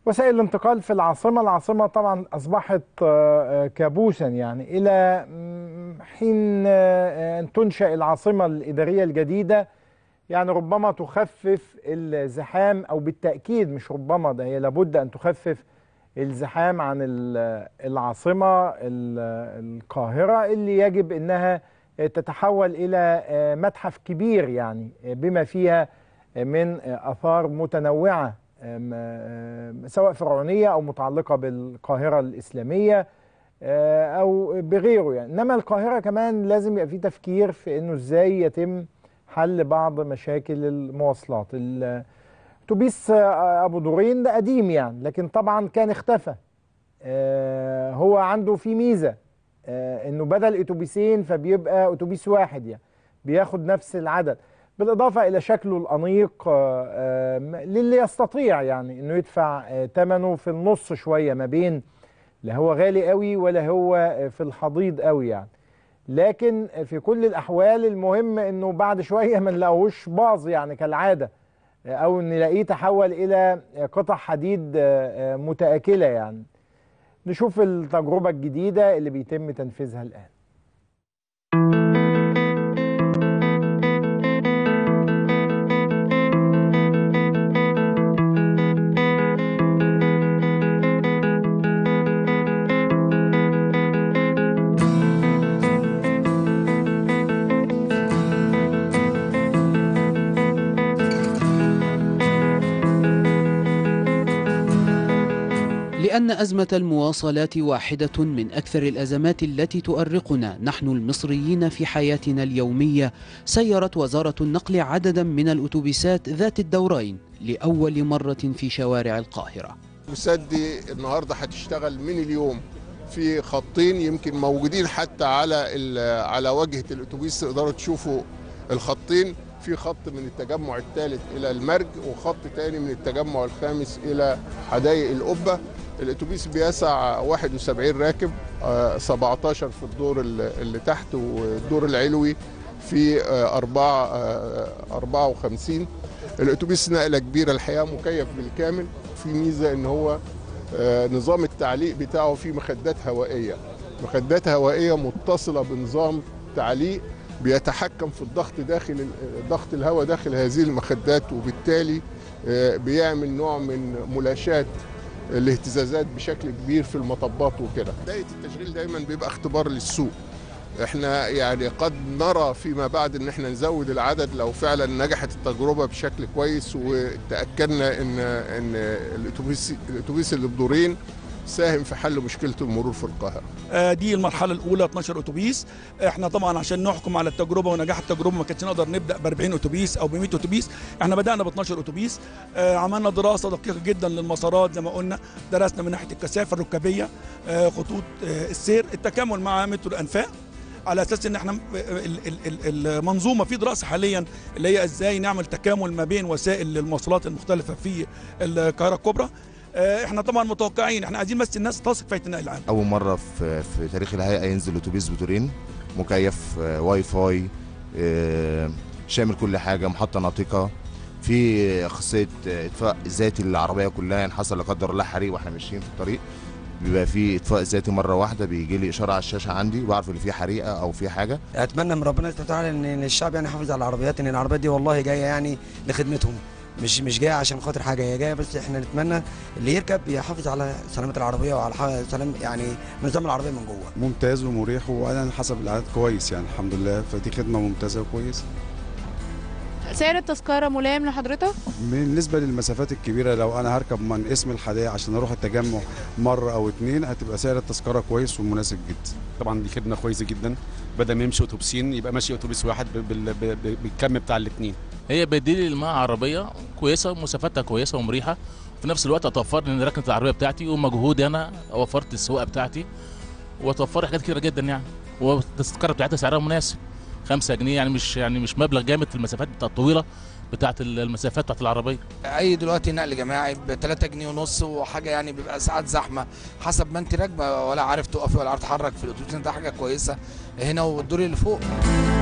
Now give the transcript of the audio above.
وسائل الانتقال في العاصمة العاصمة طبعا أصبحت كابوسا يعني إلى حين أن تنشأ العاصمة الإدارية الجديدة يعني ربما تخفف الزحام أو بالتأكيد مش ربما ده هي لابد أن تخفف الزحام عن العاصمة القاهرة اللي يجب أنها تتحول إلى متحف كبير يعني بما فيها من آثار متنوعة سواء فرعونية أو متعلقة بالقاهرة الإسلامية أو بغيره يعني إنما القاهرة كمان لازم يبقى في تفكير في إنه إزاي يتم حل بعض مشاكل المواصلات الأتوبيس أبو دورين ده قديم يعني لكن طبعا كان اختفى هو عنده في ميزة إنه بدل أتوبيسين فبيبقى أتوبيس واحد يعني بياخد نفس العدد بالإضافة إلى شكله الأنيق للي يستطيع يعني إنه يدفع ثمنه في النص شوية ما بين لا هو غالي قوي ولا هو في الحضيض قوي يعني لكن في كل الأحوال المهم إنه بعد شوية ما نلاقوش باظ يعني كالعادة أو نلاقيه تحول إلى قطع حديد متآكلة يعني نشوف التجربة الجديدة اللي بيتم تنفيذها الآن لأن أزمة المواصلات واحدة من أكثر الأزمات التي تؤرقنا نحن المصريين في حياتنا اليومية سيرت وزارة النقل عددا من الأتوبيسات ذات الدورين لأول مرة في شوارع القاهرة مسدي النهاردة هتشتغل من اليوم في خطين يمكن موجودين حتى على على واجهة الأتوبيس تقدروا تشوفوا الخطين في خط من التجمع الثالث إلى المرج وخط تاني من التجمع الخامس إلى حدائق القبة الاتوبيس بيسع 71 راكب 17 في الدور اللي تحت والدور العلوي في 4 54 الاتوبيس نقله كبيره الحقيقه مكيف بالكامل في ميزه ان هو نظام التعليق بتاعه فيه مخدات هوائيه مخدات هوائيه متصله بنظام تعليق بيتحكم في الضغط داخل ضغط الهواء داخل هذه المخدات وبالتالي بيعمل نوع من ملاشات الاهتزازات بشكل كبير في المطبات وكده بداية التشغيل دايما بيبقى اختبار للسوق احنا يعني قد نرى فيما بعد ان احنا نزود العدد لو فعلا نجحت التجربه بشكل كويس وتاكدنا ان ان الاتوبيس الاتوبيس اللي بدورين ساهم في حل مشكله المرور في القاهره. آه دي المرحله الاولى 12 اتوبيس احنا طبعا عشان نحكم على التجربه ونجاح التجربه ما كانش نقدر نبدا ب 40 اتوبيس او ب 100 اتوبيس احنا بدانا ب 12 اتوبيس آه عملنا دراسه دقيقه جدا للمسارات زي ما قلنا درسنا من ناحيه الكثافه الركابيه آه خطوط آه السير التكامل مع مترو الانفاق على اساس ان احنا المنظومه في دراسه حاليا اللي هي ازاي نعمل تكامل ما بين وسائل المواصلات المختلفه في القاهره الكبرى احنا طبعا متوقعين احنا عايزين بس الناس تثق في النقل العام اول مره في في تاريخ الهيئه ينزل اتوبيس بتورين مكيف واي فاي شامل كل حاجه محطه ناطقه في خاصيه اطفاء ذاتي للعربيه كلها ان حصل لا قدر الله حريق واحنا ماشيين في الطريق بيبقى في اطفاء ذاتي مره واحده بيجي لي اشاره على الشاشه عندي بعرف ان في حريقه او في حاجه اتمنى من ربنا سبحانه وتعالى ان الشعب يعني يحافظ على العربيات ان العربيات دي والله جايه يعني لخدمتهم مش مش جايه عشان خاطر حاجه هي جايه بس احنا نتمنى اللي يركب يحافظ على سلامه العربيه وعلى سلام يعني نظام العربيه من جوه ممتاز ومريح وانا حسب العدد كويس يعني الحمد لله فدي خدمه ممتازه وكويسه سعر التذكرة ملائم لحضرتك؟ بالنسبة للمسافات الكبيرة لو أنا هركب من اسم الحدائق عشان أروح التجمع مرة أو اتنين هتبقى سعر التذكرة كويس ومناسب جدا. طبعا دي خدمة كويسة جدا بدل ما يمشي أتوبيسين يبقى ماشي أتوبيس واحد بالكم بتاع الاثنين. هي بديل مع عربية كويسة مسافتها كويسة ومريحة وفي نفس الوقت هتوفر لي ركنة العربية بتاعتي ومجهودي أنا وفرت السواقة بتاعتي وتوفر حاجات كتيرة جدا يعني والتذكرة بتاعتها سعرها مناسب. 5 جنيه يعني مش يعني مش مبلغ جامد في المسافات بتاعت الطويله بتاعت المسافات بتاعت العربيه اي دلوقتي نقل جماعي ب 3 جنيه ونص وحاجه يعني بيبقى ساعات زحمه حسب ما انت راكبه ولا عارف تقفي ولا عارف تتحرك في الاتوبيس ده حاجه كويسه هنا والدور اللي فوق